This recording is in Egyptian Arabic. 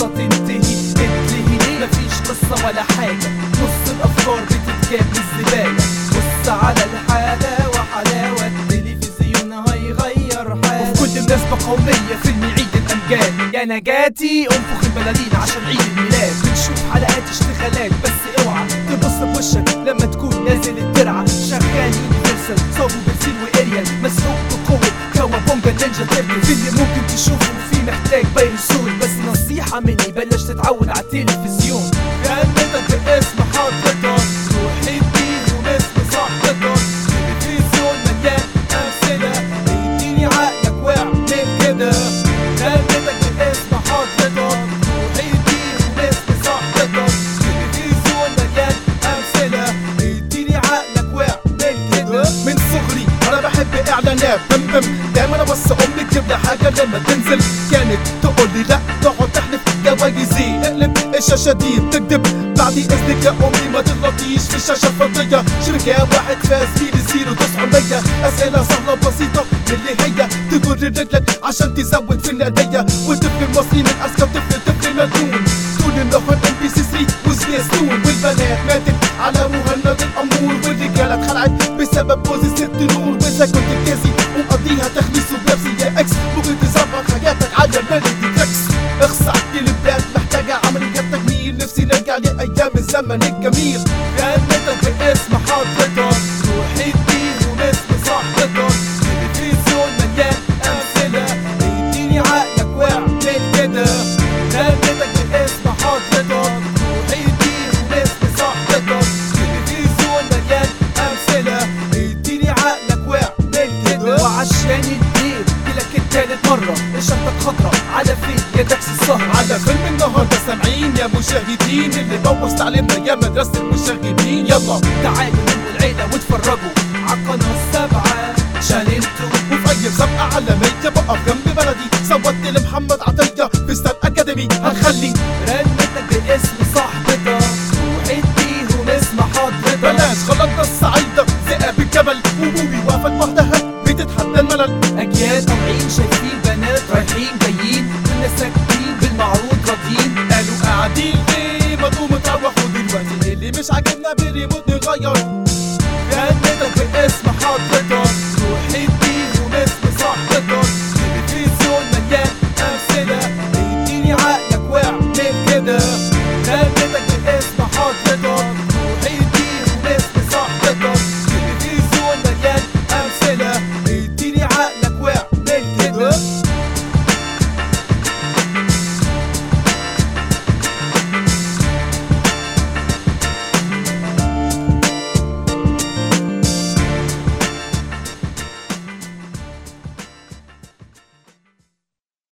القصة تنتهي تنتهي ليه مفيش قصة ولا حاجة نص الأفكار بتتجاب للزبالة بص على الحالة وحلاوة التلفزيون هيغير حالة وفي كل مناسبة قومية فيلم عيد الأمجاد يا نجاتي انفخ البلالين عشان عيد الميلاد بنشوف حلقات اشتغالات بس اوعى تبص بوشك لما تكون نازل الترعة شغال يونيفرسال صابو برسيل واريال مسروق بقوة كوابونجا نينجا تركي فيلم ممكن تشوفه فيه محتاج بايرسول بس نصيحة مني بلاش تتعود على التلفزيون جنتك باسم حضرتك روحي اديهم اسم صاحبتك تلفزيون مليان امثلة اديني عقلك واعمل كده جنتك باسم حضرتك روحي اديهم اسم صاحبتك تلفزيون مليان امثلة اديني عقلك واعمل كده من صغري انا بحب اعلانات بم بم دايما ابص امي تجيب لي حاجه لما تنزل كانت تقول لي لا تقعد تحلف جوايزي اقلب الشاشه دي بتكذب بعد اذنك يا امي ما تغلطيش في الشاشه الفضيه شركه واحد فاز في زيرو تسعمية اسئله سهله بسيطه اللي هي تجر رجلك عشان تزود في الناديه والطفل المصري من اذكى طفل طفل مجنون طول النهار ام بي سي 3 وسبيس تون والبنات ماتت على مهند الامور والرجاله اتخلعت بسبب بوز الست نور واذا كنت بتأذي ومقضيها تخليص وبيبسي يا اكس ممكن تظبط حياتك على ميلودي تريكس اخص على البلاد محتاجه عمليات تجميل نفسي نرجع لايام الزمن الجميل جنتك باسم حضرتك روحي اديهم اسم صاحبتك تلفزيون مليان امثله اديني عقلك واعمل كده جنتك باسم حضرتك روحي اديهم اسم صاحبتك تلفزيون مليان امثله اديني عقلك واعمل كده وعشان الدين لك التالت مرة الشنطة خضرا على فين يا دكس السهر على فيلم النهارده سامعين يا مشاهدين اللي بوظ تعليمنا يا مدرسه المشاغبين يلا تعالوا نموا العيلة واتفرجوا عالقناة السبعة شالنتو وفي اي مسابقه عالميه بقف جنب بلدي صوتت لمحمد عطيه في ستار اكاديمي هنخلي رنتك باسم صاحبتك روح اديهم اسم حضرتك بلاش خلطنا الصعيده ذئاب الجبل وبوبي وقفت وحدها بتتحدى الملل اجيال طالعين شايفين بنات رايحين جايين كنا ساكتين بالمعروض راضيين قالوا قاعدين ليه ما تقوموا تروحوا دلوقتي اللي مش عاجبنا بالريموت نغير